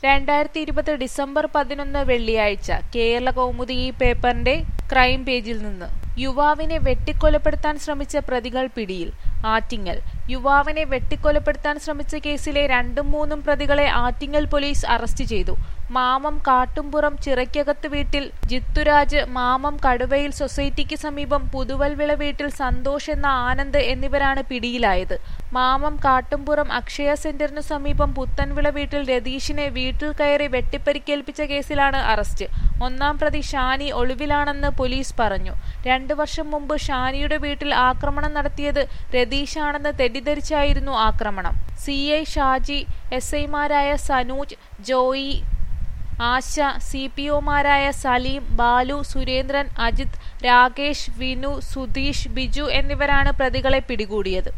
രണ്ടായിരത്തി ഇരുപത് ഡിസംബർ പതിനൊന്ന് വെള്ളിയാഴ്ച കേരള കൗമുദി ഈ പേപ്പറിന്റെ ക്രൈം പേജിൽ നിന്ന് യുവാവിനെ വെട്ടിക്കൊലപ്പെടുത്താൻ ശ്രമിച്ച പ്രതികൾ പിടിയിൽ ആറ്റിങ്ങൽ യുവാവിനെ വെട്ടിക്കൊലപ്പെടുത്താൻ ശ്രമിച്ച കേസിലെ രണ്ടും മൂന്നും പ്രതികളെ ആറ്റിങ്ങൽ പോലീസ് അറസ്റ്റ് ചെയ്തു മാമം കാട്ടുംപുറം ചിറയ്ക്കകത്ത് വീട്ടിൽ ജിത്തുരാജ് മാമം കടുവയിൽ സൊസൈറ്റിക്ക് സമീപം പുതുവൽവിള വീട്ടിൽ സന്തോഷ് എന്ന ആനന്ദ് എന്നിവരാണ് പിടിയിലായത് മാമം കാട്ടുംപുറം അക്ഷയ സെന്ററിനു സമീപം പുത്തൻവിള വീട്ടിൽ രതീഷിനെ വീട്ടിൽ കയറി വെട്ടിപ്പരിക്കേൽപ്പിച്ച കേസിലാണ് അറസ്റ്റ് ഒന്നാം പ്രതി ഷാനി ഒളിവിലാണെന്ന് പോലീസ് പറഞ്ഞു രണ്ടു വർഷം മുമ്പ് ഷാനിയുടെ വീട്ടിൽ ആക്രമണം നടത്തിയത് രതീഷാണെന്ന് തെറ്റിദ്ധരിച്ചായിരുന്നു ആക്രമണം സി ഐ ഷാജി എസ് ഐമാരായ സനൂജ് ജോയി ആശ സി പി ഒമാരായ സലീം ബാലു സുരേന്ദ്രൻ അജിത് രാകേഷ് വിനു സുധീഷ് ബിജു എന്നിവരാണ് പ്രതികളെ പിടികൂടിയത്